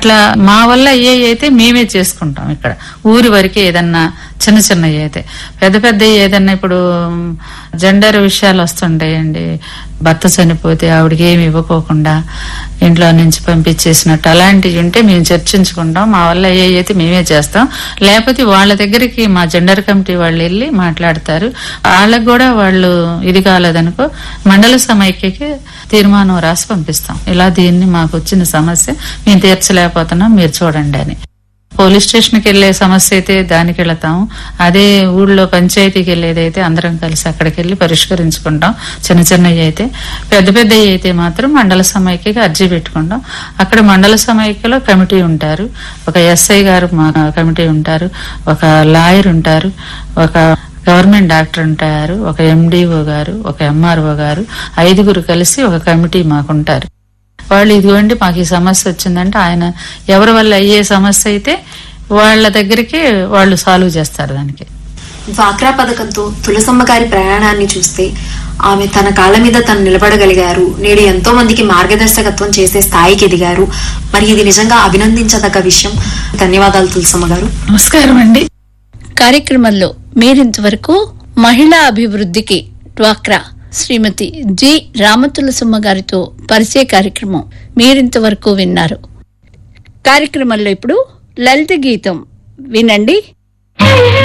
అట్లా మా వల్ల ఏ అయితే మేమే చేసుకుంటాం ఇక్కడ ఊరి వరకే ఏదన్నా చిన్న చిన్నవి అయితే పెద్ద పెద్ద ఏదన్నా ఇప్పుడు జెండర్ విషయాలు వస్తుంటాయండి భర్త చనిపోతే ఆవిడకి ఏమి ఇవ్వకోకుండా ఇంట్లో నుంచి పంపించేసినట్టు అలాంటివి ఉంటే మేము చర్చించుకుంటాం మా వల్ల ఏ అయితే మేమే చేస్తాం లేకపోతే వాళ్ళ దగ్గరికి మా జెండర్ కమిటీ వాళ్ళు వెళ్ళి మాట్లాడతారు వాళ్ళకు కూడా వాళ్ళు ఇది కాలేదనుకో మండల సమైక్యకి తీర్మానం రాసి పంపిస్తాం ఇలా దీన్ని మాకు వచ్చిన సమస్య మేము తీర్చలేకపోతున్నాం మీరు చూడండి అని పోలీస్ స్టేషన్కి వెళ్లే సమస్య అయితే దానికి వెళతాం అదే ఊళ్ళో పంచాయతీకి వెళ్ళేదైతే అందరం కలిసి అక్కడికి వెళ్ళి పరిష్కరించుకుంటాం చిన్న చిన్నవి అయితే పెద్ద పెద్దవి అయితే మాత్రం మండల సమైక్యకి అర్జీ పెట్టుకుంటాం అక్కడ మండల సమైక్యలో కమిటీ ఉంటారు ఒక ఎస్ఐ గారు మా కమిటీ ఉంటారు ఒక లాయర్ ఉంటారు ఒక గవర్నమెంట్ డాక్టర్ ఉంటారు ఒక ఎండిఓ గారు ఒక ఎంఆర్ఓ గారు ఐదుగురు కలిసి ఒక కమిటీ మాకుంటారు వాళ్ళు ఇదిగోండి మాకు ఈ సమస్య వచ్చిందంటే ఆయన ఎవరి వల్ల అయ్యే సమస్య అయితే వాళ్ళ దగ్గరికి వాళ్ళు సాల్వ్ చేస్తారు దానికి డ్వాక్రా పథకంతో తులసమ్మ గారి ప్రయాణాన్ని చూస్తే ఆమె తన కాళ్ళ మీద తను నిలబడగలిగారు నేడు ఎంతో మందికి మార్గదర్శకత్వం చేసే స్థాయికి ఎదిగారు మరి ఇది నిజంగా అభినందించదగ్గ విషయం ధన్యవాదాలు తులసమ్మ గారు నమస్కారం అండి కార్యక్రమంలో మీరింతవరకు మహిళా అభివృద్ధికి డ్వాక్రా శ్రీమతి జి రామతులసమ్మ గారితో పరిచయ కార్యక్రమం మీరింతవరకు విన్నారు కార్యక్రమంలో ఇప్పుడు లలిత గీతం వినండి